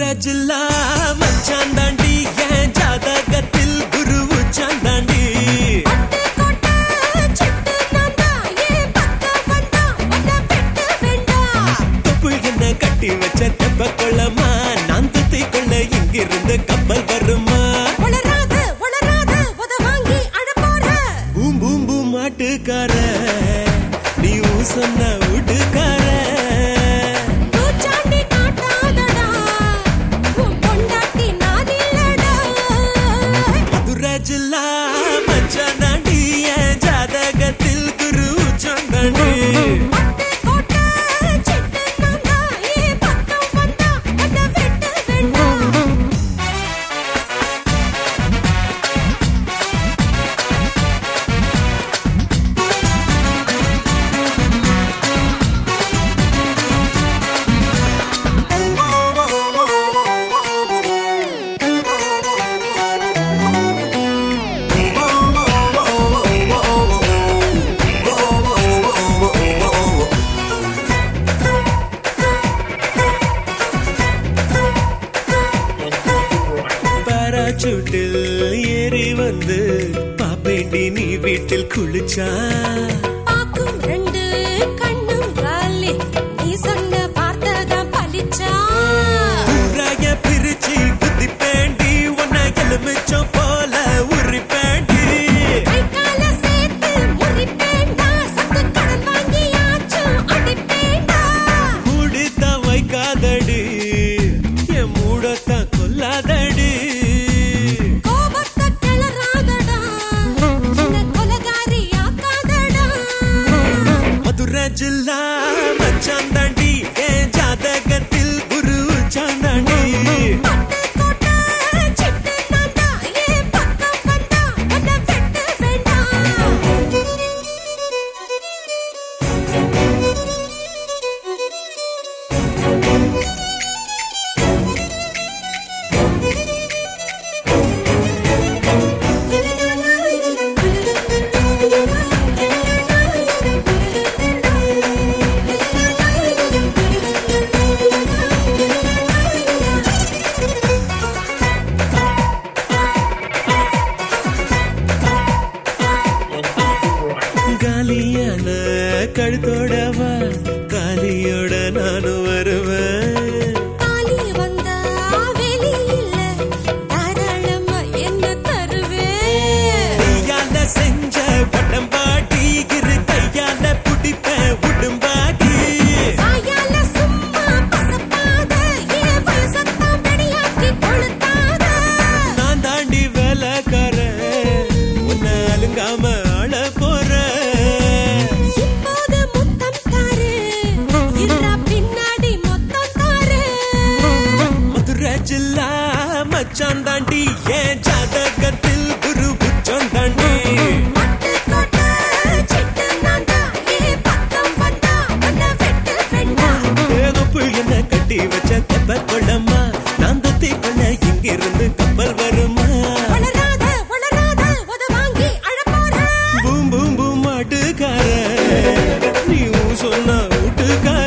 மதுரை ஜில்லா மச்சான் தாண்டி என் ஜாதகத்தில் குரு உச்சான் தாண்டி தொப்பு என்ன கட்டி வச்ச தெப்ப கொள்ளமா நான் துத்தி கொள்ள இங்கிருந்து கப்பல் வருமா பூம் பூம் பூம் மாட்டுக்கார நீ ஊ சொன்ன வீட்டுக்கார மதுரை ஜில்லா மச்சான் தாண்டி என் ஜாதகத்தில் குரு உச்சான் தாண்டி பாராசூட்டில் ஏறி வந்து பாப்பேண்டி நீ வீட்டில் குளிச்சா ஊராய பிரிச்சு குத்தி பேண்டி உன்னை எலுமிச்சம் போல உரி பேண்டி மூடித்தான் வைக்காதடி என் மூடத்தான் கொல்லாதடி மதுரை ஜில்லா மச்சான் தாண்டி என் ஜாதகத்தில் குரு சாந்தாண்டி காலியான கழுத்தோடவா காலியோட நானும் வருவேன் கையால செஞ்ச பட்டம் பாட்டி இரு கையால புடிப்ப உடும்பாடி நான் தாண்டி வேலைக்கார உன்னை அலுங்காம ஆள போறேன் மதுரை ஜில்லா மச்சான் தாண்டி என் ஜாதகத்தில் குரு புச்சம் தாண்டி ஏகப்பு என்ன கட்டி வச்ச தெப்ப கொள்ளம்மா நான் தத்தி கொள்ள இங்கிருந்து கப்பல் வருமா பூம் பூம் பூம் மாட்டுக்கார நீ ஊ சொன்ன வீட்டுக்கார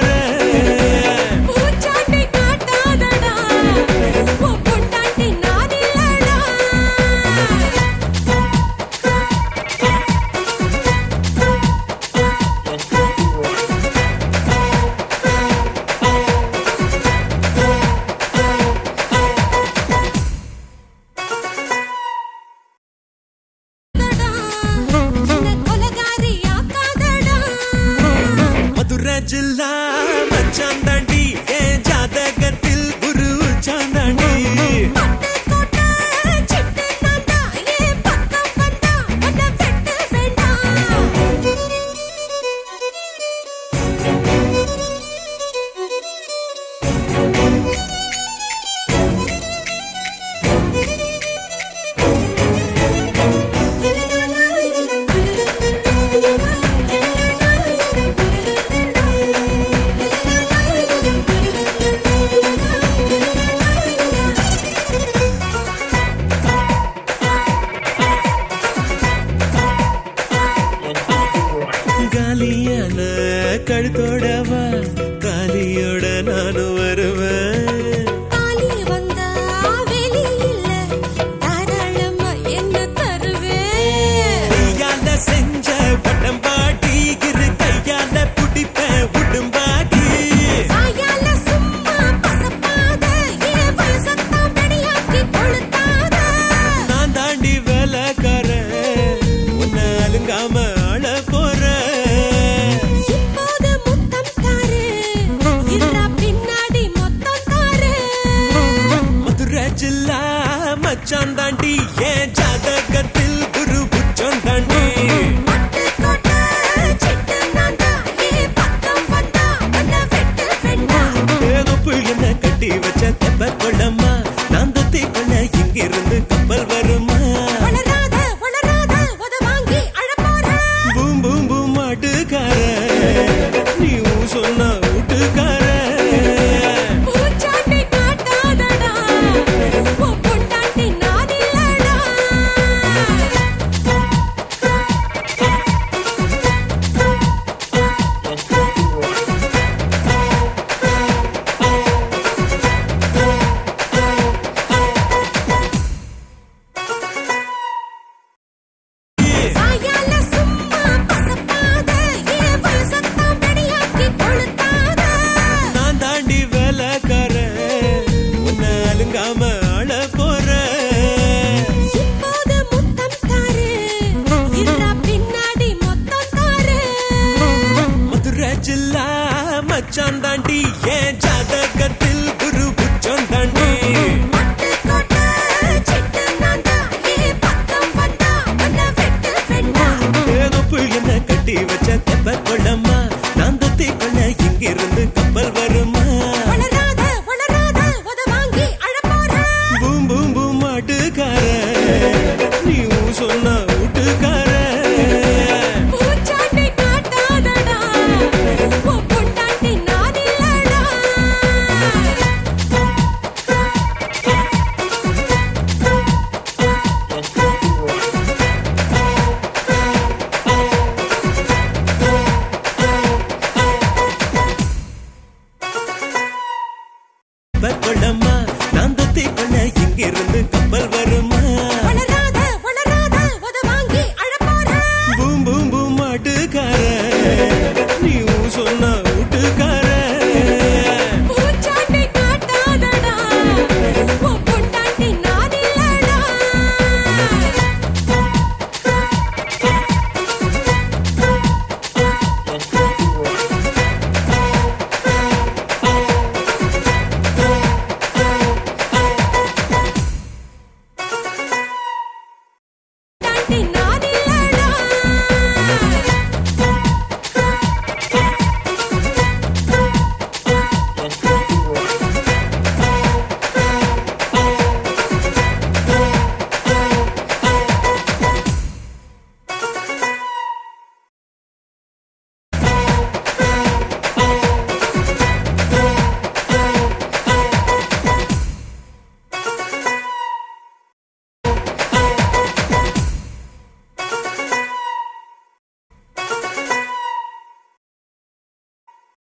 மதுரை ஜில்லா மச்சான் தாண்டி என் ஜாதகத்தில் குரு சாந்தாண்டி காலியான கழுத்தோடவா காலியோட நானும் வருவேன் மச்சான் தாண்டி ஏன் ஜாதகத்தில் குரு உச்சம் தாண்டி பட்டுக்கோட்டை சிட்டு நான்தா, ஏ பக்கம் வந்தா, உன்னை வெட்டு வெண்டா. ஏகப்பு என்ன கட்டி வச்ச தெப்ப கொள்ளம்மா நான் துத்தி கொள்ள இங்கிருந்து கப்பல் வருமா வளராத, வளராத, உத வாங்கி அழப்போறேன். பூம் பூம் பூம் மாட்டுக்கார நீ ஊ சொன்ன வீட்டுக்கார பூச்சாண்டி காட்டாதடா, உன் பொண்டாட்டி நான் இல்லடா. தெப்ப கொள்ளம்மா நான் துத்தி கொள்ள இங்கிருந்து கப்பல் வருமா வளராத, வளராத, உத வாங்கி அழப்போறேன். பூம் பூம் பூம் மாட்டுக்கார நீ ஊ சொன்ன வீட்டுக்கார